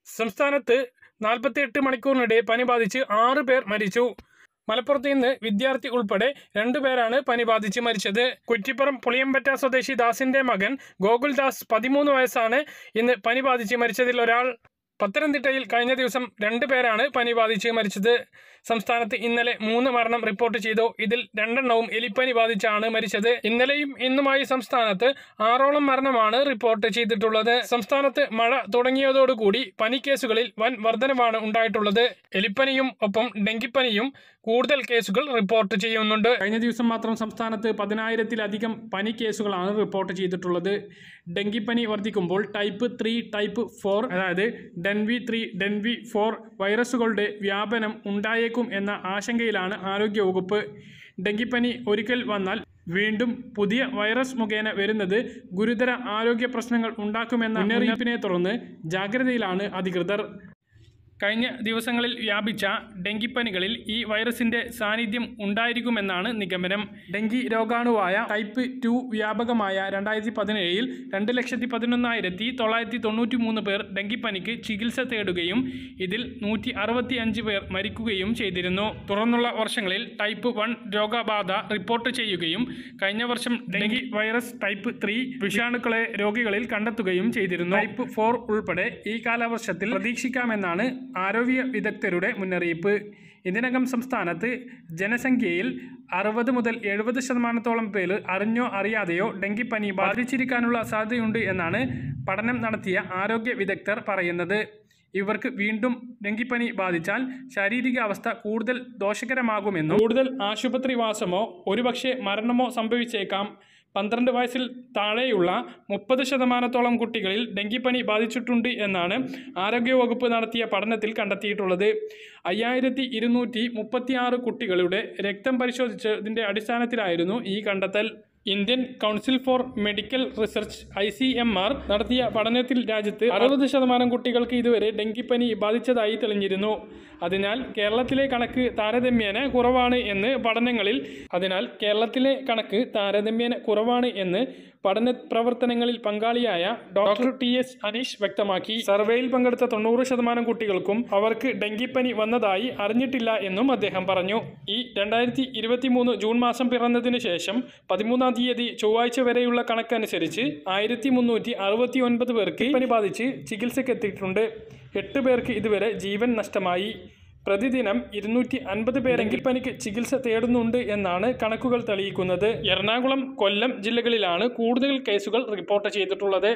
സംസ്ഥാനത്ത് നാൽപ്പത്തിയെട്ട് മണിക്കൂറിനിടെ പനി ബാധിച്ച് ആറ് പേർ മരിച്ചു മലപ്പുറത്ത് ഇന്ന് വിദ്യാർത്ഥി ഉൾപ്പെടെ രണ്ടുപേരാണ് പനി ബാധിച്ച് മരിച്ചത് കുറ്റിപ്പുറം പുളിയമ്പറ്റ സ്വദേശി ദാസിന്റെ മകൻ ഗോകുൽദാസ് പതിമൂന്ന് വയസ്സാണ് ഇന്ന് പനി ബാധിച്ച് മരിച്ചതിൽ ഒരാൾ പത്തനംതിട്ടയിൽ കഴിഞ്ഞ ദിവസം രണ്ട് പേരാണ് പനി ബാധിച്ച് മരിച്ചത് സംസ്ഥാനത്ത് ഇന്നലെ മൂന്ന് മരണം റിപ്പോർട്ട് ചെയ്തു ഇതിൽ രണ്ടെണ്ണവും എലിപ്പനി ബാധിച്ചാണ് മരിച്ചത് ഇന്നലെയും ഇന്നുമായി സംസ്ഥാനത്ത് ആറോളം മരണമാണ് റിപ്പോർട്ട് ചെയ്തിട്ടുള്ളത് സംസ്ഥാനത്ത് മഴ തുടങ്ങിയതോടുകൂടി പനി കേസുകളിൽ വൻ വർധനവാണ് ഉണ്ടായിട്ടുള്ളത് എലിപ്പനിയും ഒപ്പം ഡെങ്കിപ്പനിയും കൂടുതൽ കേസുകൾ റിപ്പോർട്ട് ചെയ്യുന്നുണ്ട് കഴിഞ്ഞ ദിവസം മാത്രം സംസ്ഥാനത്ത് പതിനായിരത്തിലധികം പനി കേസുകളാണ് റിപ്പോർട്ട് ചെയ്തിട്ടുള്ളത് ഡെങ്കിപ്പനി വർദ്ധിക്കുമ്പോൾ ടൈപ്പ് ത്രീ ടൈപ്പ് ഫോർ അതായത് ഡെൻവി ത്രീ ഡെൻവി ഫോർ വൈറസുകളുടെ വ്യാപനം ഉണ്ടായേക്കും എന്ന ആശങ്കയിലാണ് ആരോഗ്യവകുപ്പ് ഡെങ്കിപ്പനി ഒരിക്കൽ വന്നാൽ വീണ്ടും പുതിയ വൈറസ് മുഖേന വരുന്നത് ഗുരുതര ആരോഗ്യ പ്രശ്നങ്ങൾ ഉണ്ടാക്കുമെന്ന മുന്നറിയിപ്പിനെ തുടർന്ന് ജാഗ്രതയിലാണ് അധികൃതർ കഴിഞ്ഞ ദിവസങ്ങളിൽ വ്യാപിച്ച ഡെങ്കിപ്പനികളിൽ ഈ വൈറസിന്റെ സാന്നിധ്യം ഉണ്ടായിരിക്കുമെന്നാണ് നിഗമനം ഡെങ്കി രോഗാണുവായ ടൈപ്പ് ടു വ്യാപകമായ രണ്ടായിരത്തി പതിനേഴിൽ രണ്ട് ലക്ഷത്തി പതിനൊന്നായിരത്തി തൊള്ളായിരത്തി തൊണ്ണൂറ്റി മൂന്ന് പേർ ഡെങ്കിപ്പനിക്ക് ചികിത്സ തേടുകയും ഇതിൽ നൂറ്റി അറുപത്തി അഞ്ച് പേർ മരിക്കുകയും ചെയ്തിരുന്നു തുടർന്നുള്ള വർഷങ്ങളിൽ ടൈപ്പ് വൺ രോഗബാധ റിപ്പോർട്ട് ചെയ്യുകയും കഴിഞ്ഞ വർഷം ഡെങ്കി വൈറസ് ടൈപ്പ് ത്രീ വിഷാണുക്കളെ രോഗികളിൽ കണ്ടെത്തുകയും ചെയ്തിരുന്നു ടൈപ്പ് ഫോർ ഉൾപ്പെടെ ഈ കാലവർഷത്തിൽ പ്രതീക്ഷിക്കാമെന്നാണ് ആരോഗ്യ വിദഗ്ധരുടെ മുന്നറിയിപ്പ് ഇതിനകം സംസ്ഥാനത്ത് ജനസംഖ്യയിൽ അറുപത് മുതൽ എഴുപത് ശതമാനത്തോളം പേര് അറിഞ്ഞോ അറിയാതെയോ ഡെങ്കിപ്പനി ബാധിച്ചിരിക്കാനുള്ള സാധ്യതയുണ്ട് എന്നാണ് പഠനം നടത്തിയ ആരോഗ്യ വിദഗ്ധർ പറയുന്നത് ഇവർക്ക് വീണ്ടും ഡെങ്കിപ്പനി ബാധിച്ചാൽ ശാരീരികാവസ്ഥ കൂടുതൽ ദോഷകരമാകുമെന്നും കൂടുതൽ ആശുപത്രിവാസമോ ഒരുപക്ഷെ മരണമോ സംഭവിച്ചേക്കാം പന്ത്രണ്ട് വയസ്സിൽ താഴെയുള്ള മുപ്പത് ശതമാനത്തോളം കുട്ടികളിൽ ഡെങ്കിപ്പനി ബാധിച്ചിട്ടുണ്ട് എന്നാണ് ആരോഗ്യവകുപ്പ് നടത്തിയ പഠനത്തിൽ കണ്ടെത്തിയിട്ടുള്ളത് അയ്യായിരത്തി ഇരുന്നൂറ്റി മുപ്പത്തിയാറ് കുട്ടികളുടെ രക്തം പരിശോധിച്ചതിൻ്റെ അടിസ്ഥാനത്തിലായിരുന്നു ഈ കണ്ടെത്തൽ Indian council for medical research I C M R നടത്തിയ പഠനത്തിൽ രാജ്യത്ത് അറുപത് ശതമാനം കുട്ടികൾക്ക് ഇതുവരെ ഡെങ്കിപ്പനി ബാധിച്ചതായി തെളിഞ്ഞിരുന്നു അതിനാൽ കേരളത്തിലെ കണക്ക് താരതമ്യേന കുറവാണ് എന്ന് പഠനങ്ങളിൽ അതിനാൽ കേരളത്തിലെ കണക്ക് താരതമ്യേന കുറവാണ് എന്ന് പഠന പ്രവർത്തനങ്ങളിൽ പങ്കാളിയായ ഡോക്ടർ ടി എസ് അനീഷ് വ്യക്തമാക്കി സർവേയിൽ പങ്കെടുത്ത തൊണ്ണൂറ് ശതമാനം കുട്ടികൾക്കും അവർക്ക് ഡെങ്കിപ്പനി വന്നതായി അറിഞ്ഞിട്ടില്ല എന്നും അദ്ദേഹം പറഞ്ഞു ഈ രണ്ടായിരത്തി ഇരുപത്തി മൂന്ന് ജൂൺ മാസം പിറന്നതിന് ശേഷം പതിമൂന്നാം തീയതി ചൊവ്വാഴ്ച വരെയുള്ള കണക്കനുസരിച്ച് ആയിരത്തി മുന്നൂറ്റി അറുപത്തി ഒൻപത് പേർക്ക് പനി ബാധിച്ച് ചികിത്സയ്ക്കെത്തിയിട്ടുണ്ട് എട്ട് പേർക്ക് ഇതുവരെ ജീവൻ നഷ്ടമായി പ്രതിദിനം ഇരുന്നൂറ്റി അൻപത് പേരെങ്കിൽ പനിക്ക് ചികിത്സ തേടുന്നുണ്ട് എന്നാണ് കണക്കുകൾ തെളിയിക്കുന്നത് എറണാകുളം കൊല്ലം ജില്ലകളിലാണ് കൂടുതൽ കേസുകൾ റിപ്പോർട്ട് ചെയ്തിട്ടുള്ളത്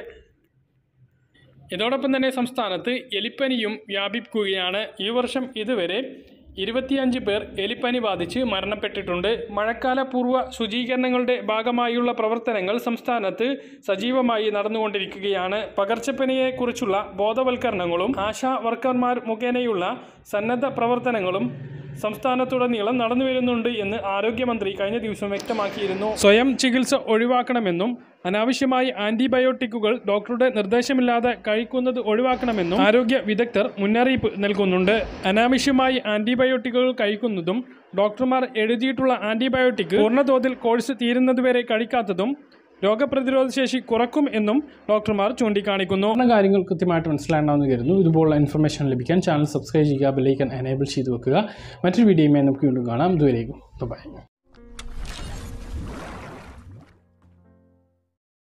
ഇതോടൊപ്പം തന്നെ സംസ്ഥാനത്ത് എലിപ്പനിയും വ്യാപിക്കുകയാണ് ഈ വർഷം ഇതുവരെ ഇരുപത്തിയഞ്ച് പേർ എലിപ്പനി ബാധിച്ച് മരണപ്പെട്ടിട്ടുണ്ട് മഴക്കാല പൂർവ്വ ശുചീകരണങ്ങളുടെ ഭാഗമായുള്ള പ്രവർത്തനങ്ങൾ സംസ്ഥാനത്ത് സജീവമായി നടന്നുകൊണ്ടിരിക്കുകയാണ് പകർച്ചപ്പനിയെക്കുറിച്ചുള്ള ബോധവൽക്കരണങ്ങളും ആശാ വർക്കർമാർ മുഖേനയുള്ള സന്നദ്ധ പ്രവർത്തനങ്ങളും സംസ്ഥാനത്തുടനീളം നടന്നു വരുന്നുണ്ട് എന്ന് ആരോഗ്യമന്ത്രി കഴിഞ്ഞ ദിവസം വ്യക്തമാക്കിയിരുന്നു സ്വയം ചികിത്സ ഒഴിവാക്കണമെന്നും അനാവശ്യമായി ആന്റിബയോട്ടിക്കുകൾ ഡോക്ടറുടെ നിർദ്ദേശമില്ലാതെ കഴിക്കുന്നത് ഒഴിവാക്കണമെന്നും ആരോഗ്യ വിദഗ്ധർ മുന്നറിയിപ്പ് നൽകുന്നുണ്ട് അനാവശ്യമായി ആന്റിബയോട്ടിക്കുകൾ കഴിക്കുന്നതും ഡോക്ടർമാർ എഴുതിയിട്ടുള്ള ആന്റിബയോട്ടിക് പൂർണ്ണതോതിൽ കോഴ്സ് തീരുന്നതുവരെ കഴിക്കാത്തതും രോഗപ്രതിരോധ ശേഷി കുറക്കും എന്നും ഡോക്ടർമാർ ചൂണ്ടിക്കാണിക്കുന്നു കാര്യങ്ങൾ കൃത്യമായിട്ട് മനസ്സിലാകണമെന്ന് കരുതുന്നു ഇതുപോലുള്ള ഇൻഫർമേഷൻ ലഭിക്കാൻ ചാനൽ സബ്സ്ക്രൈബ് ചെയ്യുക ബെല്ലൈക്കൻ എനേബിൾ ചെയ്ത് വെക്കുക മറ്റൊരു വീഡിയോയുമായി നമുക്ക് വീണ്ടും കാണാം ഇതുവരേക്കും ബൈ